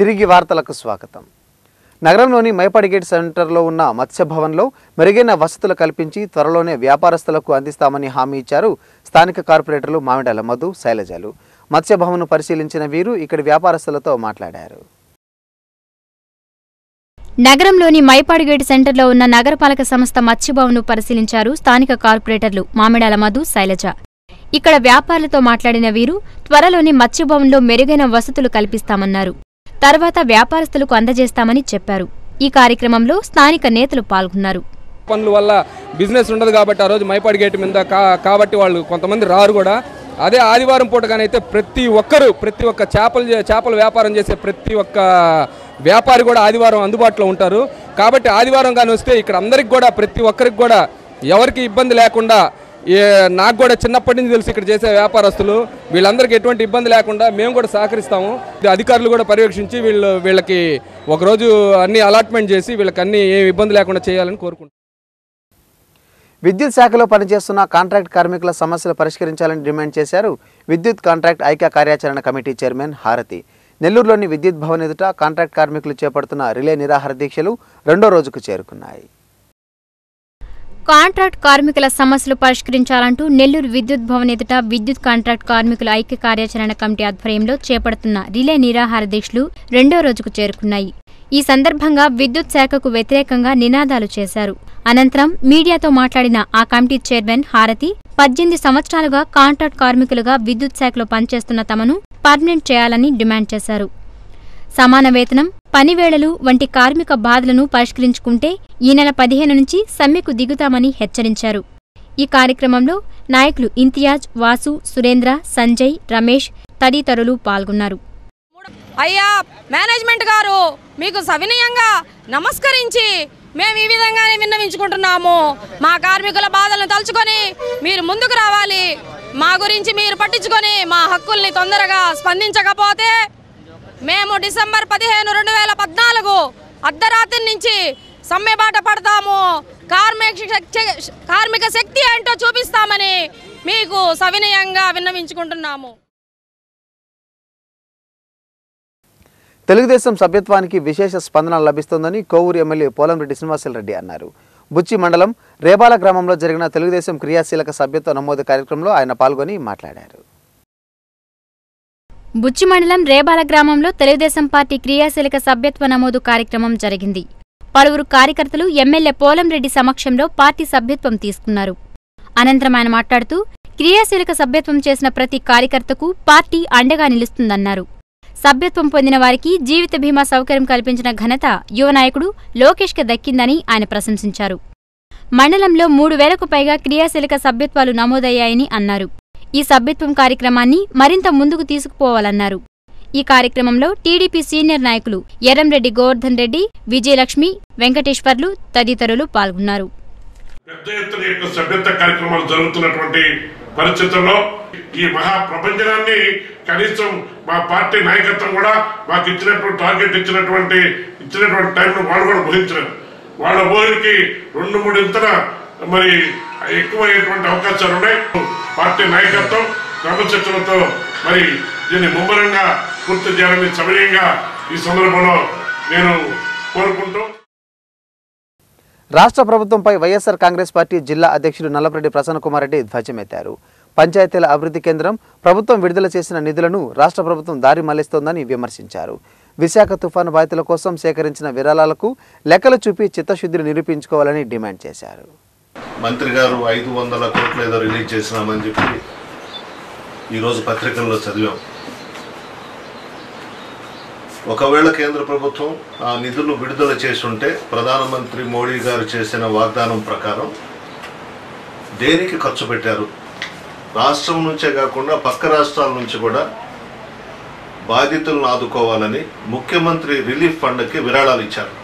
తిరిగి వార్తలకు స్వాగతం నగరంలోని మైపాడి గేట్ సెంటర్లో ఉన్న మత్స్యభవన్లో మెరుగైన వసతులు కల్పించి త్వరలోనే వ్యాపారస్తులకు అందిస్తామని హామీ ఇచ్చారు స్థానిక కార్పొరేటర్లు మామిడాల మధు శైలజలు మత్స్యభవన్ను పరిశీలించిన వీరు ఇక్కడి వ్యాపారస్తులతో మాట్లాడారు నగరంలోని మైపాడుగేటు సెంటర్లో ఉన్న నగరపాలక సంస్థ మత్స్యభవన్ను పరిశీలించారు స్థానిక కార్పొరేటర్లు మామిడాల మధు శైలజ ఇక్కడ వ్యాపారులతో మాట్లాడిన వీరు త్వరలోనే మత్స్యభవన్లో మెరుగైన వసతులు కల్పిస్తామన్నారు తర్వాత వ్యాపారస్తులకు అందజేస్తామని చెప్పారు ఈ కార్యక్రమంలో స్థానిక నేతలు పాల్గొన్నారు పనుల వల్ల బిజినెస్ ఉండదు కాబట్టి ఆ రోజు మైపాడి గేట్ మీద కా కాబట్టి వాళ్ళు కొంతమంది రారు కూడా అదే ఆదివారం పూటగానైతే ప్రతి ఒక్కరు ప్రతి ఒక్క చేపలు చే- చేపల వ్యాపారం చేసే ప్రతి ఒక్క వ్యాపారి కూడా ఆదివారం అందుబాటులో ఉంటారు కాబట్టి ఆదివారం కానీ వస్తే ఇక్కడ అందరికి కూడా ప్రతి ఒక్కరికి కూడా ఎవరికి ఇబ్బంది లేకుండా ఏ నాకు కూడా చిన్నప్పటి నుంచి తెలుసు ఇక్కడ చేసే వ్యాపారస్తులు వీళ్ళందరికీ ఎటువంటి ఇబ్బంది లేకుండా మేము కూడా సహకరిస్తాము ఇది అధికారులు కూడా పర్యవేక్షించి వీళ్ళు వీళ్ళకి ఒకరోజు అన్ని అలాట్మెంట్ చేసి వీళ్ళకి అన్ని ఏ ఇబ్బంది లేకుండా చేయాలని కోరుకుంటున్నాం విద్యుత్ శాఖలో పనిచేస్తున్న కాంట్రాక్ట్ కార్మికుల సమస్యలు పరిష్కరించాలని డిమాండ్ చేశారు విద్యుత్ కాంట్రాక్ట్ ఐక్య కార్యాచరణ కమిటీ చైర్మన్ హారతి నెల్లూరులోని విద్యుత్ భవన్ ఎదుట కాంట్రాక్ట్ కార్మికులు చేపడుతున్న రిలే నిరాహార దీక్షలు రెండో రోజుకు చేరుకున్నాయి కాంట్రాక్ట్ కార్మికుల సమస్యలు పరిష్కరించాలంటూ నెల్లూరు విద్యుత్ భవన్ ఎదుట విద్యుత్ కాంట్రాక్ట్ కార్మికుల ఐక్య కార్యాచరణ కమిటీ ఆధ్వర్యంలో చేపడుతున్న రిలే నిరాహార దీక్షలు రెండో రోజుకు చేరుకున్నాయి ఈ సందర్భంగా విద్యుత్ శాఖకు వ్యతిరేకంగా నినాదాలు చేశారు అనంతరం మీడియాతో మాట్లాడిన ఆ కమిటీ చైర్మన్ హారతి పద్దెనిమిది సంవత్సరాలుగా కాంట్రాక్ట్ కార్మికులుగా విద్యుత్ శాఖలో పనిచేస్తున్న తమను పర్మనెంట్ చేయాలని డిమాండ్ చేశారు సమాన వేతనం పనివేళలు వంటి కార్మిక బాధలను పరిష్కరించుకుంటే ఈ నెల పదిహేను నుంచి సమ్మెకు దిగుతామని హెచ్చరించారు ఈ కార్యక్రమంలో నాయకులు ఇంతియాజ్ వాసు సురేంద్ర సంజయ్ రమేష్ తదితరులు పాల్గొన్నారు అయ్యా మేనేజ్మెంట్ గారు మీకు సవినయంగా నమస్కరించి మేము ఈ విధంగానే విన్నవించుకుంటున్నాము మా కార్మికుల బాధలను తలుచుకొని మీరు ముందుకు రావాలి మా గురించి మీరు పట్టించుకొని మా హక్కుల్ని తొందరగా స్పందించకపోతే మేము డిసెంబర్ పదిహేను రెండు వేల పద్నాలుగు అర్ధరాత్రి నుంచి సమ్మె బాట పడతాము కార్మిక శక్తి- కార్మిక శక్తి ఏంటో చూపిస్తామని మీకు సవినయంగా విన్నవించుకుంటున్నాము తెలుగుదేశం సభ్యత్వానికి విశేష స్పందన లభిస్తోందని కోవూరు ఎమ్మెల్యే పోలంరెడ్డి శ్రీనివాసరెడ్డి అన్నారు బుచ్చి మండలం రేబాల గ్రామంలో జరిగిన తెలుగుదేశం క్రియాశీలక సభ్యత్వ నమోదు కార్యక్రమంలో ఆయన పాల్గొని మాట్లాడారు బుచ్చి మండలం రేబాల గ్రామంలో తెలుగుదేశం పార్టీ క్రియాశీలక సభ్యత్వ నమోదు కార్యక్రమం జరిగింది పలువురు కార్యకర్తలు ఎమ్మెల్యే పోలంరెడ్డి సమక్షంలో పార్టీ సభ్యత్వం తీసుకున్నారు అనంతరం ఆయన మాట్లాడుతూ క్రియాశీలక సభ్యత్వం చేసిన ప్రతి కార్యకర్తకు పార్టీ అండగా నిలుస్తుందన్నారు సభ్యత్వం పొందిన వారికి జీవిత బీమా సౌకర్యం కల్పించిన ఘనత యువ నాయకుడు లోకేష్కి దక్కిందని ఆయన ప్రశంసించారు మండలంలో మూడు వేలకు పైగా క్రియాశీలక సభ్యత్వాలు నమోదయ్యాయని అన్నారు ఈ సభ్యత్వం కార్యక్రమాన్ని మరింత ముందుకు తీసుకుపోవాలన్నారు ఈ కార్యక్రమంలో టీడీపీ సీనియర్ నాయకులు ఎర్రంరెడ్డి గోవర్ధన్ రెడ్డి విజయలక్ష్మి వెంకటేశ్వర్లు తదితరులు పాల్గొన్నారు పెద్ద ఎత్తున యొక్క సభ్యత్వ కార్యక్రమాలు జరుగుతున్నటువంటి పరిస్థితుల్లో ఈ మహా ప్రపంచాన్ని కనీసం మా పార్టీ నాయకత్వం కూడా మాకు ఇచ్చినటువంటి టార్గెట్ ఇచ్చినటువంటి ఇచ్చినటువంటి టైంను వాళ్ళు కూడా ఊహించలేదు వాళ్ళ ఊరికి రెండు మూడు ఇంతన మరి ఎక్కువయ్యేటువంటి అవకాశాలు ఉన్నాయి పార్టీ నాయకత్వం క్రమశిక్షణతో మరి దీన్ని ముమ్మరంగా పూర్తి చేయాలని సమయంగా ఈ సందర్భంలో నేను కోరుకుంటూ రాష్ట్ర ప్రభుత్వంపై వైఎస్ఆర్ కాంగ్రెస్ పార్టీ జిల్లా అధ్యక్షుడు నల్లపరెడ్డి ప్రసన్నకుమార్ రెడ్డి ధ్వజమెత్తారు పంచాయతీల అభివృద్ధి కేంద్రం ప్రభుత్వం విడుదల చేసిన నిధులను రాష్ట్ర ప్రభుత్వం దారి మళ్లిస్తోందని విమర్శించారు విశాఖ తుఫాను బాధితుల కోసం సేకరించిన విరాళాలకు లెక్కలు చూపి చిత్తశుద్ధిని నిరూపించుకోవాలని డిమాండ్ చేశారు మంత్రి గారు ఐదు వందల కోట్లు ఏదో రిలీజ్ చేసినామని చెప్పి ఈరోజు పత్రికల్లో చదివాం ఒకవేళ కేంద్ర ప్రభుత్వం ఆ నిధులు విడుదల చేసి ఉంటే ప్రధానమంత్రి మోడీ గారు చేసిన వాగ్దానం ప్రకారం దేనికి ఖర్చు పెట్టారు రాష్ట్రం నుంచే కాకుండా పక్క రాష్ట్రాల నుంచి కూడా బాధితులను ఆదుకోవాలని ముఖ్యమంత్రి రిలీఫ్ ఫండ్కి విరాళాలు ఇచ్చారు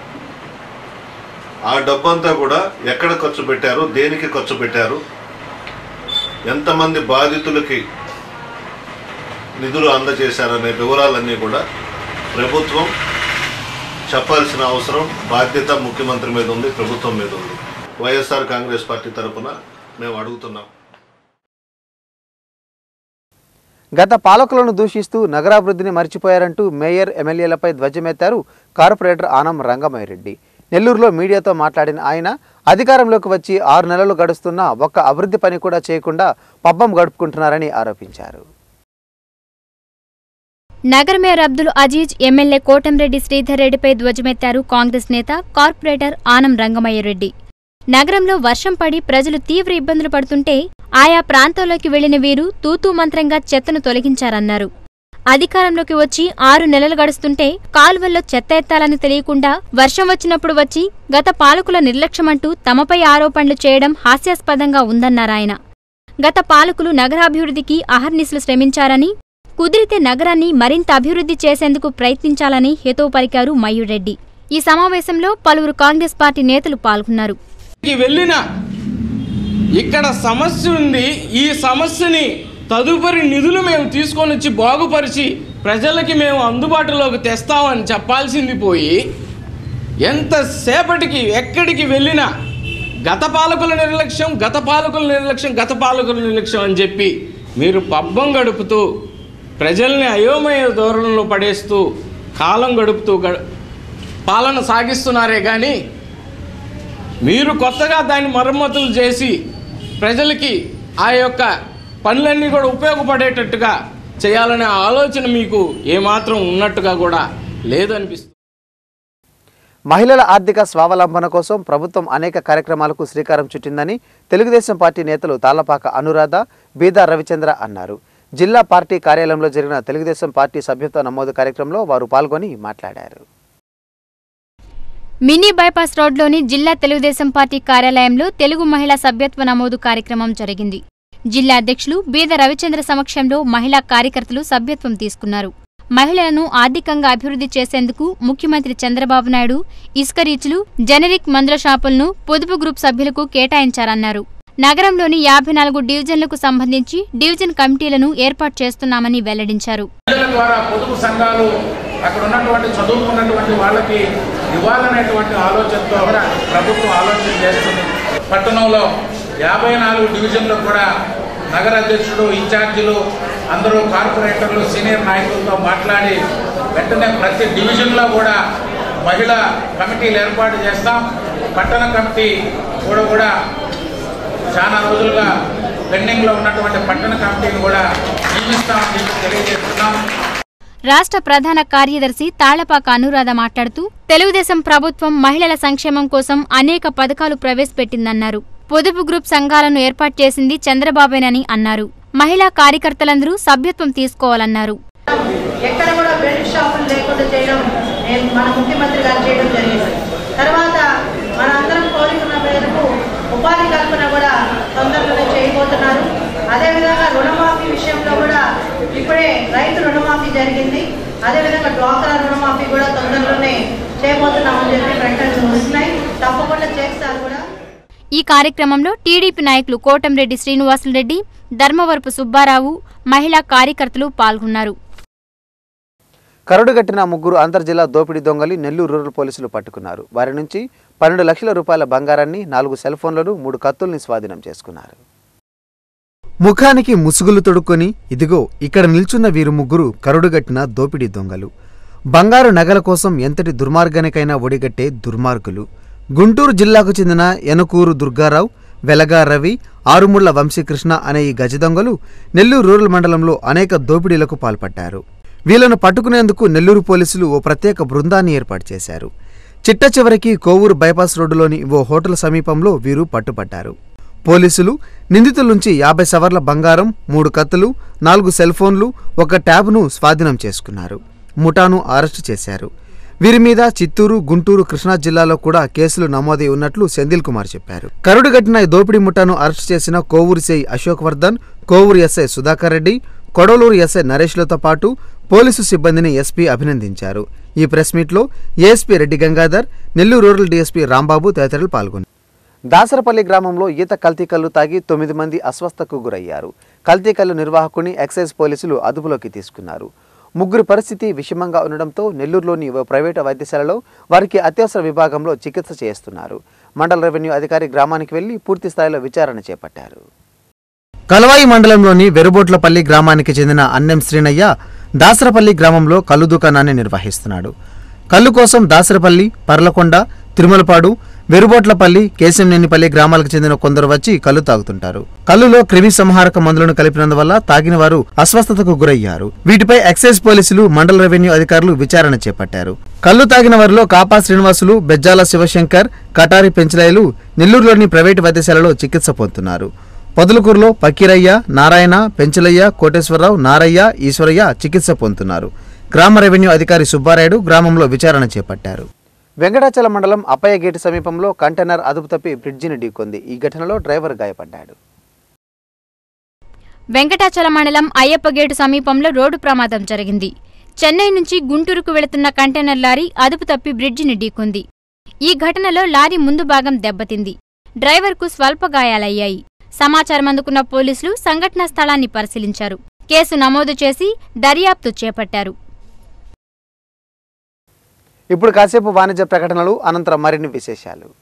ఆ డబ్బంతా కూడా ఎక్కడ ఖర్చు పెట్టారు దేనికి ఖర్చు పెట్టారు ఎంతమంది బాధితులకి నిధులు అందజేశారనే వివరాలన్నీ కూడా ప్రభుత్వం చెప్పాల్సిన అవసరం బాధ్యత ముఖ్యమంత్రి మీద ఉంది ప్రభుత్వం మీద ఉంది వైఎస్ఆర్ కాంగ్రెస్ పార్టీ తరపున మేము అడుగుతున్నాం గత పాలకులను దూషిస్తూ నగరాభివృద్ధిని మర్చిపోయారంటూ మేయర్ ఎమ్మెల్యేలపై ధ్వజమెత్తారు కార్పొరేటర్ ఆనం రంగమయ్యరెడ్డి నెల్లూరులో మీడియాతో మాట్లాడిన ఆయన అధికారంలోకి వచ్చి ఆరు నెలలు గడుస్తున్నా ఒక్క అభివృద్ధి పని కూడా చేయకుండా పబ్బం గడుపుకుంటున్నారని ఆరోపించారు నగర మేయర్ అబ్దుల్ అజీజ్ ఎమ్మెల్యే కోటంరెడ్డి శ్రీధర్ రెడ్డిపై ధ్వజమెత్తారు కాంగ్రెస్ నేత కార్పొరేటర్ ఆనం రంగమయ్యరెడ్డి నగరంలో వర్షం పడి ప్రజలు తీవ్ర ఇబ్బందులు పడుతుంటే ఆయా ప్రాంతాల్లోకి వెళ్లిన వీరు తూతూ మంత్రంగా చెత్తను తొలగించారన్నారు అధికారంలోకి వచ్చి ఆరు నెలలు గడుస్తుంటే కాలువల్లో చెత్త ఎత్తాలని తెలియకుండా వర్షం వచ్చినప్పుడు వచ్చి గత పాలకుల నిర్లక్ష్యమంటూ తమపై ఆరోపణలు చేయడం హాస్యాస్పదంగా ఉందన్నారాయన గత పాలకులు నగరాభివృద్ధికి అహర్నిశలు శ్రమించారని కుదిరితే నగరాన్ని మరింత అభివృద్ధి చేసేందుకు ప్రయత్నించాలని హితవు పలికారు మయూరెడ్డి ఈ సమావేశంలో పలువురు కాంగ్రెస్ పార్టీ నేతలు పాల్గొన్నారు కి వెళ్ళిన ఇక్కడ సమస్య ఉంది ఈ సమస్యని తదుపరి నిధులు మేము తీసుకొని వచ్చి బాగుపరిచి ప్రజలకి మేము అందుబాటులోకి తెస్తామని చెప్పాల్సింది పోయి ఎంతసేపటికి ఎక్కడికి వెళ్ళినా గత పాలకుల నిర్లక్ష్యం గత పాలకుల నిర్లక్ష్యం గత పాలకుల నిర్లక్ష్యం అని చెప్పి మీరు పబ్బం గడుపుతూ ప్రజల్ని అయోమయ ధోరణిలో పడేస్తూ కాలం గడుపుతూ గ పాలన సాగిస్తున్నారే కానీ మీరు కొత్తగా దాన్ని మరమ్మతులు చేసి ప్రజలకి ఆ యొక్క పనులన్నీ కూడా ఉపయోగపడేటట్టుగా చేయాలనే ఆలోచన మీకు ఏమాత్రం ఉన్నట్టుగా కూడా లేదనిపిస్తుంది మహిళల ఆర్థిక స్వావలంబన కోసం ప్రభుత్వం అనేక కార్యక్రమాలకు శ్రీకారం చుట్టిందని తెలుగుదేశం పార్టీ నేతలు తాళ్లపాక అనురాధ బీదా రవిచంద్ర అన్నారు జిల్లా పార్టీ కార్యాలయంలో జరిగిన తెలుగుదేశం పార్టీ సభ్యత్వ నమోదు కార్యక్రమంలో వారు పాల్గొని మాట్లాడారు మినీ బైపాస్ రోడ్లోని జిల్లా తెలుగుదేశం పార్టీ కార్యాలయంలో తెలుగు మహిళా సభ్యత్వ నమోదు కార్యక్రమం జరిగింది జిల్లా అధ్యక్షులు బీద రవిచంద్ర సమక్షంలో మహిళా కార్యకర్తలు సభ్యత్వం తీసుకున్నారు మహిళలను ఆర్థికంగా అభివృద్ధి చేసేందుకు ముఖ్యమంత్రి చంద్రబాబు నాయుడు ఇసుక రీచ్లు జెనరిక్ మందుల షాపులను పొదుపు గ్రూప్ సభ్యులకు కేటాయించారన్నారు నగరంలోని యాభై నాలుగు డివిజన్లకు సంబంధించి డివిజన్ కమిటీలను ఏర్పాటు చేస్తున్నామని వెల్లడించారు ప్రజల ద్వారా పొదుపు సంఘాలు అక్కడ ఉన్నటువంటి చదువుకున్నటువంటి వాళ్ళకి ఇవ్వాలనేటువంటి ఆలోచనతో కూడా ప్రభుత్వం ఆలోచన చేస్తుంది పట్టణంలో యాభై నాలుగు డివిజన్లు కూడా నగర అధ్యక్షుడు ఇన్ఛార్జీలు అందరూ కార్పొరేటర్లు సీనియర్ నాయకులతో మాట్లాడి వెంటనే ప్రతి డివిజన్లో కూడా మహిళా కమిటీలు ఏర్పాటు చేస్తాం పట్టణ కమిటీ కూడా కూడా చాలా రోజులుగా పెండింగ్లో ఉన్నటువంటి పట్టణ కమిటీని కూడా నియమిస్తామని చెప్పి తెలియజేస్తున్నాం రాష్ట్ర ప్రధాన కార్యదర్శి తాళ్లపాక అనురాధ మాట్లాడుతూ తెలుగుదేశం ప్రభుత్వం మహిళల సంక్షేమం కోసం అనేక పథకాలు ప్రవేశపెట్టిందన్నారు పొదుపు గ్రూప్ సంఘాలను ఏర్పాటు చేసింది చంద్రబాబేనని అన్నారు మహిళా కార్యకర్తలందరూ సభ్యత్వం తీసుకోవాలన్నారు ఎక్కడ కూడా బెల్ట్ షాపులు లేకుండా చేయడం నేను మన ముఖ్యమంత్రి గారు చేయడం జరిగింది తర్వాత మన అందరం కోరుకున్న మేరకు ఉపాధి కల్పన కూడా తొందరలోనే చేయబోతున్నారు అదేవిధంగా రుణమాఫీ విషయంలో కూడా ఇప్పుడే రైతు రుణమాఫీ జరిగింది అదేవిధంగా డ్వాక్రా రుణమాఫీ కూడా తొందరలోనే చేయబోతున్నామని చెప్పి ప్రకటనలు వస్తున్నాయి తప్పకుండా చేస్తారు కూడా ఈ కార్యక్రమంలో టీడీపీ నాయకులు కోటంరెడ్డి శ్రీనివాసులరెడ్డి ధర్మవరపు సుబ్బారావు మహిళా కార్యకర్తలు పాల్గొన్నారు కరడుగట్టిన ముగ్గురు అంతర్జిల్లా దోపిడీ దొంగలు నెల్లూరు రూరల్ పోలీసులు పట్టుకున్నారు వారి నుంచి పన్నెండు లక్షల రూపాయల బంగారాన్ని నాలుగు సెల్ ఫోన్లను మూడు కత్తుల్ని స్వాధీనం చేసుకున్నారు ముఖానికి ముసుగులు తొడుక్కొని ఇదిగో ఇక్కడ నిల్చున్న వీరు ముగ్గురు కరుడుగట్టిన దోపిడీ దొంగలు బంగారు నగల కోసం ఎంతటి దుర్మార్గానికైనా ఒడిగట్టే దుర్మార్గులు గుంటూరు జిల్లాకు చెందిన ఎనకూరు దుర్గారావు వెలగా రవి ఆరుముళ్ల వంశీకృష్ణ అనే ఈ గజ దొంగలు నెల్లూరు రూరల్ మండలంలో అనేక దోపిడీలకు పాల్పడ్డారు వీళ్లను పట్టుకునేందుకు నెల్లూరు పోలీసులు ఓ ప్రత్యేక బృందాన్ని ఏర్పాటు చేశారు చిట్ట చివరికి కోవూరు బైపాస్ రోడ్డులోని ఓ హోటల్ సమీపంలో వీరు పట్టుపడ్డారు పోలీసులు నిందితుల నుంచి యాభై సవర్ల బంగారం మూడు కత్తులు నాలుగు సెల్ ఫోన్లు ఒక ట్యాబ్ను స్వాధీనం చేసుకున్నారు ముఠాను అరెస్టు చేశారు వీరి మీద చిత్తూరు గుంటూరు కృష్ణా జిల్లాలో కూడా కేసులు నమోదై ఉన్నట్లు సెందిల్ కుమార్ చెప్పారు కరుడుగట్టిన ఈ దోపిడీ ముఠాను అరెస్టు చేసిన Kovur CI Ashok Vardhan Kovur SI Sudhakar Reddy Kodavalur SI నరేష్లతో పాటు పోలీసు సిబ్బందిని ఎస్పీ అభినందించారు ఈ ప్రెస్ మీట్లో ASP Reddy Gangadhar Nellore rural DSP Rambabu తదితరులు పాల్గొన్నారు దాసరపల్లి గ్రామంలో ఈత కల్తీ కల్లు తాగి తొమ్మిది మంది అస్వస్థకు గురయ్యారు కల్తీ కల్లు నిర్వాహకుని ఎక్సైజ్ పోలీసులు అదుపులోకి తీసుకున్నారు ముగ్గురు పరిస్థితి విషమంగా ఉండడంతో నెల్లూరులోని ఓ ప్రైవేటు వైద్యశాలలో వారికి అత్యవసర విభాగంలో చికిత్స చేస్తున్నారు మండల రెవెన్యూ అధికారి గ్రామానికి వెళ్లి పూర్తి స్థాయిలో విచారణ చేపట్టారు కలవాయి మండలంలోని వెరుబోట్లపల్లి గ్రామానికి చెందిన అన్నెం శ్రీనయ్య దాసరపల్లి గ్రామంలో కల్లు దుకాణాన్ని నిర్వహిస్తున్నాడు కల్లు కోసం దాసరపల్లి పర్లకొండ తిరుమలపాడు వెరుబోట్లపల్లి కేశంనేనిపల్లి గ్రామాలకు చెందిన కొందరు వచ్చి కల్లు తాగుతుంటారు కల్లులో క్రిమి సంహారక మందులను కలిపినందువల్ల తాగిన వారు అస్వస్థతకు గురయ్యారు వీటిపై ఎక్సైజ్ పోలీసులు మండల రెవెన్యూ అధికారులు విచారణ చేపట్టారు కల్లు తాగిన వారిలో కాపా శ్రీనివాసులు బెజ్జాల శివశంకర్ కటారి పెంచలాయలు నెల్లూరులోని ప్రైవేటు వైద్యశాలలో చికిత్స పొందుతున్నారు పొదలకూరులో పకీరయ్య నారాయణ పెంచలయ్య కోటేశ్వరరావు నారయ్య ఈశ్వరయ్య చికిత్స పొందుతున్నారు గ్రామ రెవెన్యూ అధికారి సుబ్బారాయుడు గ్రామంలో విచారణ చేపట్టారు వెంకటాచల మండలం అప్పయ్య గేటు సమీపంలో కంటైనర్ అదుపు తప్పి బ్రిడ్జిని ఢీకొంది ఈ ఘటనలో డ్రైవర్ గాయపడ్డాడు వెంకటాచల మండలం అయ్యప్పగేటు సమీపంలో రోడ్డు ప్రమాదం జరిగింది చెన్నై నుంచి గుంటూరుకు వెళుతున్న కంటైనర్ లారీ అదుపు తప్పి బ్రిడ్జిని ఢీకొంది ఈ ఘటనలో లారీ ముందు భాగం దెబ్బతింది డ్రైవర్కు స్వల్ప గాయాలయ్యాయి సమాచారం అందుకున్న పోలీసులు సంఘటనా స్థలాన్ని పరిశీలించారు కేసు నమోదు చేసి దర్యాప్తు చేపట్టారు ఇప్పుడు కాసేపు వాణిజ్య ప్రకటనలు అనంతరం మరిన్ని విశేషాలు